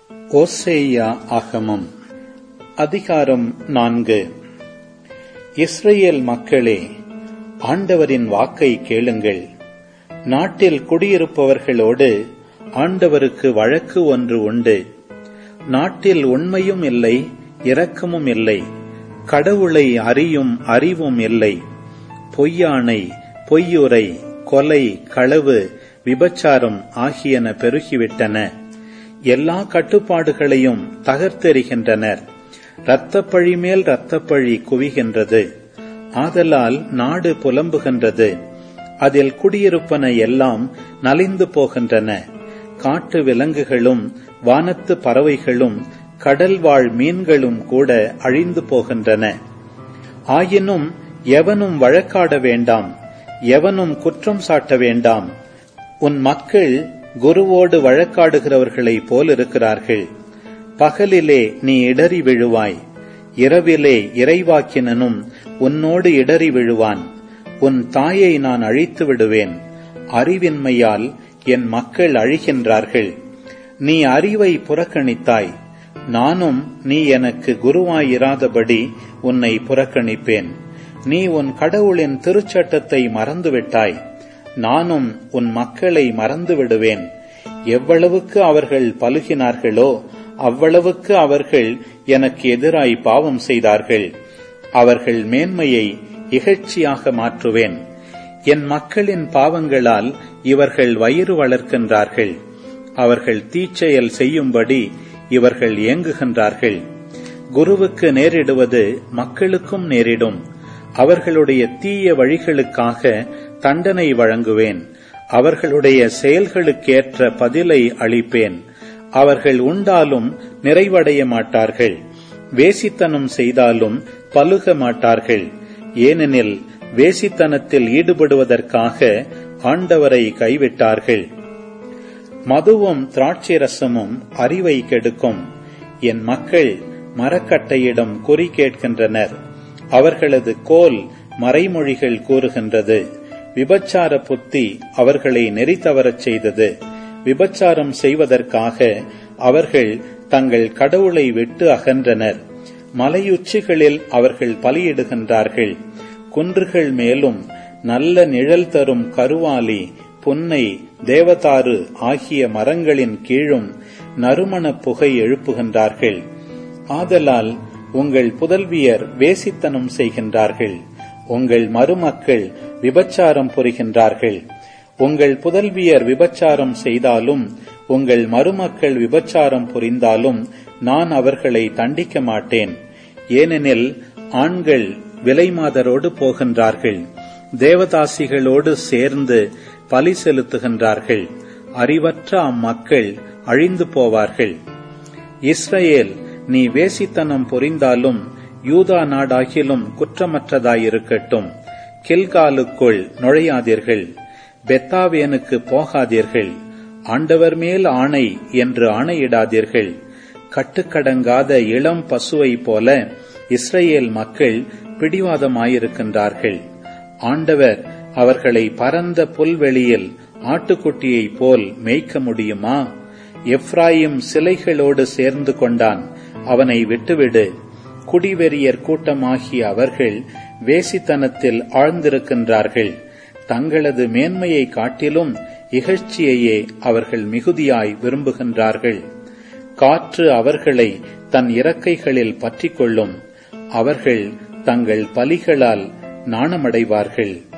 ஓசேயா ஆகமம் அதிகாரம் நான்கு இஸ்ரேல் மக்களே ஆண்டவரின் வாக்கை கேளுங்கள் நாட்டில் குடியிருப்பவர்களோடு ஆண்டவருக்கு வழக்கு ஒன்று உண்டு நாட்டில் உண்மையும் இல்லை இரக்கமும் இல்லை கடவுளை அறியும் அறிவும் இல்லை பொய்யானை பொய்யுரை கொலை களவு விபச்சாரம் ஆகியன பெருகிவிட்டன எல்லா கட்டுப்பாடுகளையும் தகர்த்தெறிகின்றனர் இரத்தப்பழி மேல் இரத்தப்பழி குவிகின்றது ஆதலால் நாடு புலம்புகின்றது அதில் குடியிருப்பன எல்லாம் நலிந்து போகின்றன காட்டு விலங்குகளும் வானத்து பறவைகளும் கடல் வாழ் மீன்களும் கூட அழிந்து போகின்றன ஆயினும் எவனும் வழக்காட வேண்டாம் எவனும் குற்றம் சாட்ட வேண்டாம் உன் மக்கள் குருவோடு வழக்காடுகிறவர்களைப் போல் இருக்கிறார்கள் பகலிலே நீ இடறி விழுவாய் இரவிலே இறைவாக்கினனும் உன்னோடு இடறி விழுவான் உன் தாயை நான் அழித்து விடுவேன் அறிவின்மையால் என் மக்கள் அழிகின்றார்கள் நீ அறிவை புறக்கணித்தாய் நானும் நீ எனக்கு குருவாயிராதபடி உன்னை புறக்கணிப்பேன் நீ உன் கடவுளின் திருச்சட்டத்தை மறந்துவிட்டாய் நானும் உன் மக்களை மறந்து விடுவேன் எவ்வளவுக்கு அவர்கள் பலுகினார்களோ அவ்வளவுக்கு அவர்கள் எனக்கு எதிராய் பாவம் செய்தார்கள் அவர்கள் மேன்மையை இகழ்ச்சியாக மாற்றுவேன் என் மக்களின் பாவங்களால் இவர்கள் வயிறு வளர்க்கின்றார்கள் அவர்கள் தீச்செயல் செய்யும்படி இவர்கள் ஏங்குகின்றார்கள் குருவுக்கு நேரிடுவது மக்களுக்கும் நேரிடும் அவர்களுடைய தீய வழிகளுக்காக தண்டனை வழங்குவேன் அவர்களுடைய செயல்களுக்கேற்ற பதிலை அளிப்பேன் அவர்கள் உண்டாலும் நிறைவடைய மாட்டார்கள் வேசித்தனம் செய்தாலும் பலுக மாட்டார்கள் ஏனெனில் வேசித்தனத்தில் ஈடுபடுவதற்காக ஆண்டவரை கைவிட்டார்கள் மதுவும் திராட்சை ரசமும் அறிவை கெடுக்கும் என் மக்கள் மரக்கட்டையிடம் குறி கேட்கின்றனர் அவர்களது கோல் மறைமொழிகள் கூறுகின்றது விபச்சார புத்தி அவர்களை நெறி தவறச் செய்தது விபச்சாரம் செய்வதற்காக அவர்கள் தங்கள் கடவுளை விட்டு அகன்றனர் மலையுச்சிகளில் அவர்கள் பலியிடுகின்றார்கள் குன்றுகள் மேலும் நல்ல நிழல் தரும் கருவாலி புன்னை தேவதாரு ஆகிய மரங்களின் கீழும் நறுமண புகை எழுப்புகின்றார்கள் ஆதலால் உங்கள் புதல்வியர் வேசித்தனம் செய்கின்றார்கள் உங்கள் மருமக்கள் விபச்சாரம் புரிகின்றார்கள் உங்கள் புதல்வியர் விபச்சாரம் செய்தாலும் உங்கள் மருமக்கள் விபச்சாரம் புரிந்தாலும் நான் அவர்களை தண்டிக்க மாட்டேன் ஏனெனில் ஆண்கள் விலைமாதரோடு போகின்றார்கள் தேவதாசிகளோடு சேர்ந்து பலி செலுத்துகின்றார்கள் அறிவற்ற அம்மக்கள் அழிந்து போவார்கள் இஸ்ரேல் நீ வேசித்தனம் புரிந்தாலும் யூதா நாடாகிலும் குற்றமற்றதாயிருக்கட்டும் கில்காலுக்குள் நுழையாதீர்கள் பெத்தாவேனுக்கு போகாதீர்கள் ஆண்டவர் மேல் ஆணை என்று ஆணையிடாதீர்கள் கட்டுக்கடங்காத இளம் பசுவை போல இஸ்ரேல் மக்கள் பிடிவாதமாயிருக்கின்றார்கள் ஆண்டவர் அவர்களை பரந்த புல்வெளியில் ஆட்டுக்குட்டியைப் போல் மேய்க்க முடியுமா எப்ராயிம் சிலைகளோடு சேர்ந்து கொண்டான் அவனை விட்டுவிடு குடிவெறியர் கூட்டமாகிய அவர்கள் வேசித்தனத்தில் ஆழ்ந்திருக்கின்றார்கள் தங்களது மேன்மையை காட்டிலும் இகழ்ச்சியையே அவர்கள் மிகுதியாய் விரும்புகின்றார்கள் காற்று அவர்களை தன் இறக்கைகளில் பற்றிக் கொள்ளும் அவர்கள் தங்கள் பலிகளால் நாணமடைவார்கள்